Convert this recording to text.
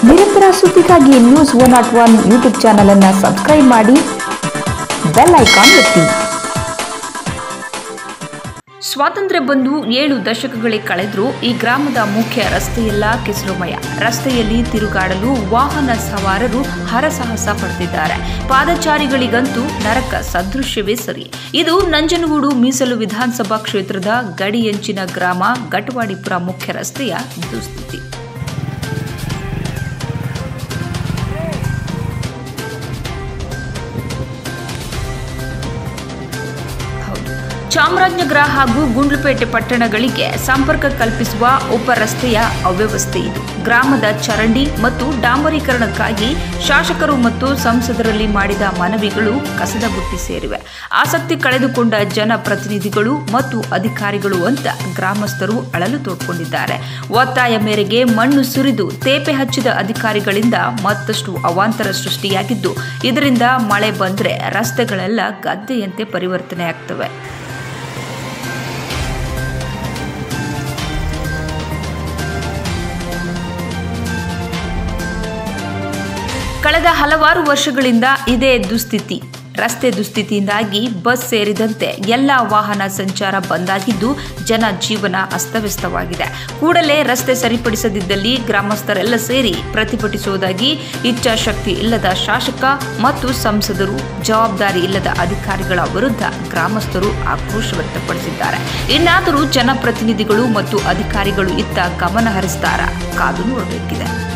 ನಿರಂತರ ಸುದ್ದಿಗಾಗಿ news one naught one YouTube channel ಅನ್ನು ಸಬ್ಸ್ಕ್ರೈಬ್ ಮಾಡಿ ಬೆಲ್ ಐಕಾನ್ ಒತ್ತಿ ಸ್ವಾತಂತ್ರ್ಯ ಬಂದು ಏಳು ದಶಕಗಳೇ ಕಳೆದರೂ ಈ ಗ್ರಾಮದ ಮುಖ್ಯ ರಸ್ತೆಯೆಲ್ಲ ಕೆಸರುಮಯ ರಸ್ತೆಯಲ್ಲಿ ತಿರುಗಾಡಲು ವಾಹನ ಸವಾರರು ಹರಸಾಹಸ ಪಡ್ತಿದ್ದಾರೆ ಪಾದಚಾರಿಗಳಿಗಂತೂ ನರಕ ಸದೃಶ್ಯವೇ ಸರಿ ಇದು ನಂಜನಗೂಡು ಮೀಸಲು ವಿಧಾನಸಭಾ ಕ್ಷೇತ್ರದ ಗಡಿಯಂಚಿನ ಗ್ರಾಮ ಗಟವಾಡಿಪುರ ಮುಖ್ಯ ರಸ್ತೆಯ ದುಸ್ಥಿತಿ ಹೌದು ಚಾಮರಾಜನಗರ ಹಾಗೂ ಗುಂಡ್ಲುಪೇಟೆ ಪಟ್ಟಣಗಳಿಗೆ ಸಂಪರ್ಕ ಕಲ್ಪಿಸುವ ಉಪ ರಸ್ತೆಯ ಅವ್ಯವಸ್ಥೆ ಇದು ಗ್ರಾಮದ ಚರಂಡಿ ಮತ್ತು ಡಾಂಬರೀಕರಣಕ್ಕಾಗಿ ಶಾಸಕರು ಮತ್ತು ಸಂಸದರಲ್ಲಿ ಮಾಡಿದ ಮನವಿಗಳು ಕಸದ ಬುಟ್ಟಿ ಸೇರಿವೆ ಆಸಕ್ತಿ ಕಳೆದುಕೊಂಡ ಜನಪ್ರತಿನಿಧಿಗಳು ಮತ್ತು ಅಧಿಕಾರಿಗಳು ಅಂತ ಗ್ರಾಮಸ್ಥರು ಅಳಲು ತೋಡ್ಕೊಂಡಿದ್ದಾರೆ ಒತ್ತಾಯ ಮೇರೆಗೆ ಮಣ್ಣು ಸುರಿದು ತೇಪೆ ಹಚ್ಚಿದ ಅಧಿಕಾರಿಗಳಿಂದ ಮತ್ತಷ್ಟು ಅವಾಂತರ ಸೃಷ್ಟಿಯಾಗಿದ್ದು ಇದರಿಂದ ಮಳೆ ಬಂದ್ರೆ ರಸ್ತೆಗಳೆಲ್ಲ ಗದ್ದೆಯಂತೆ ಪರಿವರ್ತನೆ ಆಗ್ತವೆ ಕಳೆದ ಹಲವಾರು ವರ್ಷಗಳಿಂದ ಇದೇ ದುಸ್ಥಿತಿ ರಸ್ತೆ ದುಸ್ಥಿತಿಯಿಂದಾಗಿ ಬಸ್ ಸೇರಿದಂತೆ ಎಲ್ಲ ವಾಹನ ಸಂಚಾರ ಬಂದಾಗಿದ್ದು ಜನ ಜೀವನ ಅಸ್ತವ್ಯಸ್ತವಾಗಿದೆ ಕೂಡಲೇ ರಸ್ತೆ ಸರಿಪಡಿಸದಿದ್ದಲ್ಲಿ ಗ್ರಾಮಸ್ಥರೆಲ್ಲ ಸೇರಿ ಪ್ರತಿಭಟಿಸುವುದಾಗಿ ಇಚ್ಛಾಶಕ್ತಿ ಇಲ್ಲದ ಶಾಸಕ ಮತ್ತು ಸಂಸದರು ಜವಾಬ್ದಾರಿ ಇಲ್ಲದ ಅಧಿಕಾರಿಗಳ ವಿರುದ್ಧ ಗ್ರಾಮಸ್ಥರು ಆಕ್ರೋಶ ವ್ಯಕ್ತಪಡಿಸಿದ್ದಾರೆ ಇನ್ನಾದರೂ ಜನಪ್ರತಿನಿಧಿಗಳು ಮತ್ತು ಅಧಿಕಾರಿಗಳು ಇತ್ತ ಗಮನ ಹರಿಸ್ತಾರ ಕಾದು ನೋಡಬೇಕಿದೆ